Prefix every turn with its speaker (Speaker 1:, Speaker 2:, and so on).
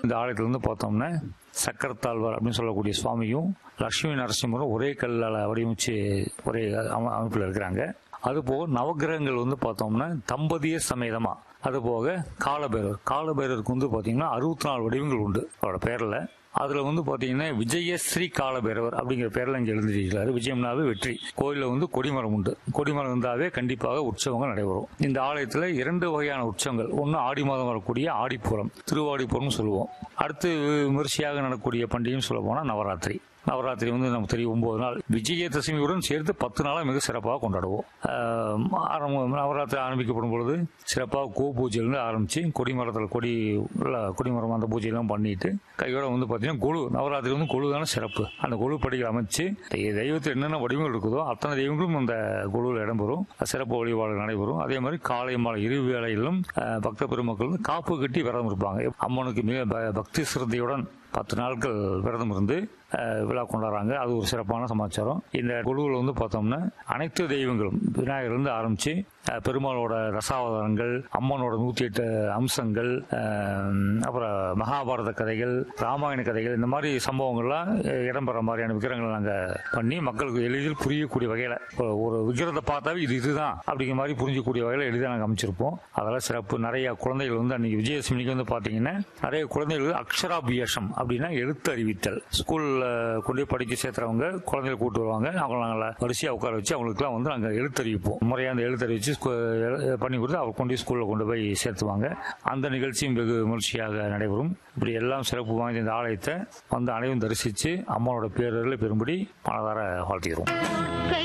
Speaker 1: இந்த ஆலயத்துல இருந்து பார்த்தோம்னா சக்கரத்தாழ்வார் அப்படின்னு சொல்லக்கூடிய சுவாமியும் லட்சுமி நரசிம்மரும் ஒரே கல்லால் வடிவமைச்சு ஒரே அம- அமைப்பில் இருக்கிறாங்க அது போக நவக்கிரகங்கள் வந்து பார்த்தோம்னா தம்பதிய சமேதமா அது போக காலபைரவர் காலபைரவருக்கு வந்து பார்த்தீங்கன்னா அறுபத்தி நாலு வடிவங்கள் உண்டு அவரோட பேரில் அதில் வந்து பார்த்தீங்கன்னா விஜயஸ்ரீ காலபைரவர் அப்படிங்கிற பேரில் இங்கே எழுந்திருக்கிறாரு விஜயம்னாவே வெற்றி கோயிலில் வந்து கொடிமரம் உண்டு கொடிமரம் இருந்தாவே கண்டிப்பாக உற்சவங்கள் நடைபெறும் இந்த ஆலயத்தில் இரண்டு வகையான உற்சவங்கள் ஒன்று ஆடி மாதம் வரக்கூடிய ஆடிப்பூரம் திருவாடிப்புறம்னு சொல்லுவோம் அடுத்து விமர்சையாக நடக்கக்கூடிய பண்டிகைன்னு சொல்ல போனால் நவராத்திரி நவராத்திரி வந்து நமக்கு தெரியும் ஒன்பது நாள் விஜயதசமியுடன் சேர்த்து பத்து நாளாக மிக சிறப்பாக கொண்டாடுவோம் ஆஹ் ஆரம்ப நவராத்திரி ஆரம்பிக்கப்படும் பொழுது சிறப்பாக கோ பூஜையிலிருந்து ஆரம்பித்து கொடிமரத்தில் கொடி உள்ள கொடிமரம் அந்த பூஜையெல்லாம் பண்ணிட்டு கையோட வந்து பார்த்தீங்கன்னா கொழு நவராத்திரி வந்து கொழு தானே சிறப்பு அந்த கொழு படிகள் அமைச்சு தெய்- தெய்வத்தில் என்னென்ன வடிவங்கள் இருக்குதோ அத்தனை தெய்வங்களும் அந்த குழுவில் இடம்பெறும் சிறப்பு வழிபாடு நடைபெறும் அதே மாதிரி காலை மாலை இரு வேளையிலும் ஆஹ் பக்த பெருமக்கள் வந்து காப்பு கட்டி விரதம் இருப்பாங்க அம்மனுக்கு மிக ப- பக்தி சிரத்தையுடன் பத்து நாட்கள் விரதம் இருந்து அஹ், விழா கொண்டாடுறாங்க அது ஒரு சிறப்பான சமாச்சாரம் இந்த குழுவில் வந்து பார்த்தோம்னா அனைத்து தெய்வங்களும் விநாயகர்லேருந்து ஆரம்பித்து பெருமாளோட ரசாவதாரங்கள் அம்மனோட நூற்றி எட்டு அம்சங்கள் அஹ், அப்புறம் மகாபாரத கதைகள் ராமாயண கதைகள் இந்த மாதிரி சம்பவங்கள்லாம் அஹ், இடம்பெற மாதிரியான விக்கிரகங்கள் நாங்கள் பண்ணி மக்களுக்கு எளிதில் புரியக்கூடிய வகையில் ஒரு விக்கிரத்தை பார்த்தாவே இது இதுதான் அப்படிங்கிற மாதிரி புரிஞ்சக்கூடிய வகையில் எளிதாக நாங்கள் அமைச்சிருப்போம் அதெல்லாம் சிறப்பு நிறைய குழந்தைகள் வந்து அன்னைக்கு விஜயதசமிக்கு வந்து பார்த்தீங்கன்னா நிறைய குழந்தைகள் அக்ஷராபியாசம் அப்படின்னா எழுத்து அறிவித்தல் ஸ்கூல்ல கொண்டு போய் படிக்க சேர்த்துறவங்க குழந்தைகளை கூட்டு வருவாங்க அவங்க நாங்கள் வரிசையாக உட்கார வச்சு அவங்களுக்குலாம் வந்து நாங்கள் எழுத்தறிவிப்போம் முறையாக அந்த எழுத்தறிவிச்சு ஸ்கூ- எ- பண்ணி கொடுத்து அவர் கொண்டு போய் ஸ்கூலில் கொண்டு போய் சேர்த்துவாங்க அந்த நிகழ்ச்சியும் வெகு விமர்சையாக நடைபெறும் இப்படி எல்லாம் சிறப்பு வாய்ந்த இந்த ஆலயத்தை வந்து அனைவரும் தரிசித்து அம்மாவோட பேரர்களை பெறும்படி மனதார வாழ்த்துகிறோம்